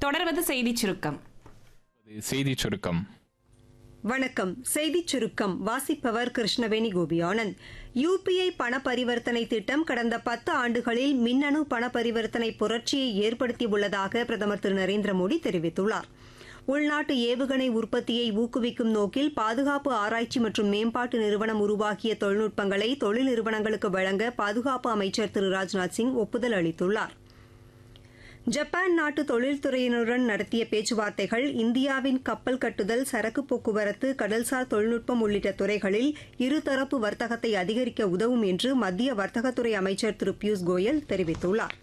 தொடர்வது செய்திச் சுருக்கம் செய்திச் சுருக்கம் வணக்கம் செய்திச் சுருக்கம் வாசிப்பவர் கிருஷ்ணவேணி கோபியானந்த் யுபிஐ பண பரிவர்த்தனை திட்டம் கடந்த பத்து ஆண்டுகளில் மின்னணு பண பரிவர்த்தனை புரட்சியை ஏற்படுத்தியுள்ளதாக பிரதமர் திரு நரேந்திர மோடி தெரிவித்துள்ளார் உள்நாட்டு ஏவுகணை உற்பத்தியை ஊக்குவிக்கும் நோக்கில் பாதுகாப்பு ஆராய்ச்சி மற்றும் மேம்பாட்டு நிறுவனம் உருவாக்கிய தொழில்நுட்பங்களை தொழில் நிறுவனங்களுக்கு வழங்க பாதுகாப்பு அமைச்சர் திரு ராஜ்நாத் சிங் ஒப்புதல் அளித்துள்ளாா் ஜப்பான் நாட்டு தொழில்துறையினருடன் நடத்திய பேச்சுவார்த்தைகள் இந்தியாவின் கப்பல் கட்டுதல் சரக்கு போக்குவரத்து கடல்சார் தொழில்நுட்பம் உள்ளிட்ட துறைகளில் இருதரப்பு வர்த்தகத்தை அதிகரிக்க உதவும் என்று மத்திய வர்த்தகத்துறை அமைச்சர் திரு பியூஷ் கோயல் தெரிவித்துள்ளார்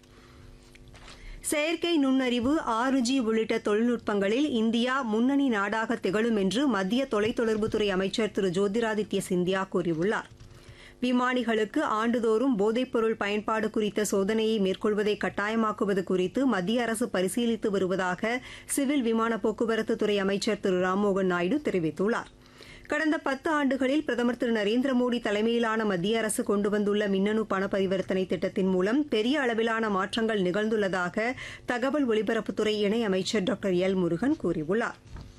செயற்கை நுண்ணறிவு ஆறு ஜி உள்ளிட்ட தொழில்நுட்பங்களில் இந்தியா முன்னணி நாடாக திகழும் என்று மத்திய தொலைத்தொடர்புத்துறை அமைச்சர் திரு ஜோதிராதித்ய சிந்தியா கூறியுள்ளாா் விமானிகளுக்கு ஆண்டுதோறும் போதைப்பொருள் பயன்பாடு குறித்த சோதனையை மேற்கொள்வதை கட்டாயமாக்குவது குறித்து மத்திய அரசு பரிசீலித்து வருவதாக சிவில் விமான போக்குவரத்து துறை அமைச்சர் திரு ராம்மோகன் நாயுடு தெரிவித்துள்ளார் கடந்த பத்து ஆண்டுகளில் பிரதமர் திரு நரேந்திர மோடி தலைமையிலான மத்திய அரசு கொண்டு வந்துள்ள மின்னணு பண பரிவர்த்தனை திட்டத்தின் மூலம் பெரிய அளவிலான மாற்றங்கள் நிகழ்ந்துள்ளதாக தகவல் ஒலிபரப்புத்துறை இணையமைச்சர் டாக்டர் எல் முருகன் கூறியுள்ளாா்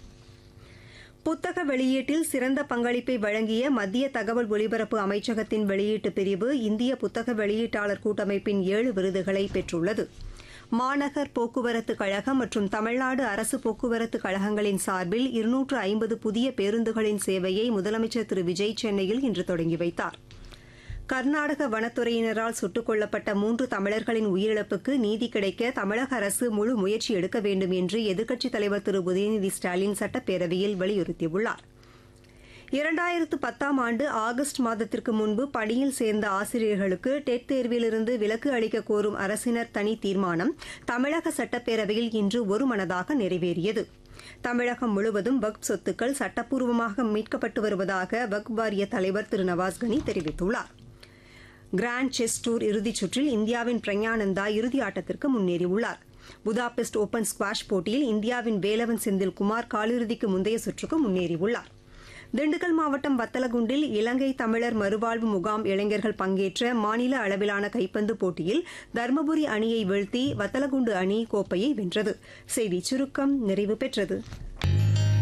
புத்தக வெளியீட்டில் சிறந்த பங்களிப்பை வழங்கிய மத்திய தகவல் ஒலிபரப்பு அமைச்சகத்தின் வெளியீட்டு பிரிவு இந்திய புத்தக வெளியீட்டாளர் கூட்டமைப்பின் ஏழு விருதுகளை பெற்றுள்ளது மாநகர் போக்குவரத்து கழகம் மற்றும் தமிழ்நாடு அரசு போக்குவரத்து கழகங்களின் சார்பில் இருநூற்று ஐம்பது புதிய பேருந்துகளின் சேவையை முதலமைச்சர் திரு விஜய் சென்னையில் இன்று தொடங்கி வைத்தாா் கர்நாடக வனத்துறையினரால் சுட்டுக் கொல்லப்பட்ட மூன்று தமிழர்களின் உயிரிழப்புக்கு நீதி கிடைக்க தமிழக அரசு முழு முயற்சி எடுக்க வேண்டும் என்று எதிர்க்கட்சித் தலைவர் திரு உதயநிதி ஸ்டாலின் சட்டப்பேரவையில் வலியுறுத்தியுள்ளார் இரண்டாயிரத்து பத்தாம் ஆண்டு ஆகஸ்ட் மாதத்திற்கு முன்பு பணியில் சேர்ந்த ஆசிரியர்களுக்கு டெட் தேர்விலிருந்து விலக்கு அளிக்க கோரும் அரசினர் தனி தீர்மானம் தமிழக சட்டப்பேரவையில் இன்று ஒருமனதாக நிறைவேறியது தமிழகம் முழுவதும் வக்ப் சொத்துக்கள் சட்டப்பூர்வமாக மீட்கப்பட்டு வருவதாக வக்ப் வாரிய தலைவர் திரு நவாஸ்கனி தெரிவித்துள்ளாா் கிராண்ட் செஸ் டூர் இறுதிச் சுற்றில் இந்தியாவின் பிரஞானந்தா இறுதி ஆட்டத்திற்கு முன்னேறியுள்ளார் புதாபெஸ்ட் ஓபன் ஸ்குவாஷ் போட்டியில் இந்தியாவின் வேலவன் செந்தில் குமார் காலிறுதிக்கு முந்தைய சுற்றுக்கு முன்னேறியுள்ளார் திண்டுக்கல் மாவட்டம் வத்தலகுண்டில் இலங்கை தமிழர் மறுவாழ்வு முகாம் இளைஞர்கள் பங்கேற்ற மாநில அளவிலான கைப்பந்து போட்டியில் தருமபுரி அணியை வீழ்த்தி வத்தலகுண்டு அணி கோப்பையை வென்றது செய்திச் சுருக்கம் நிறைவு பெற்றது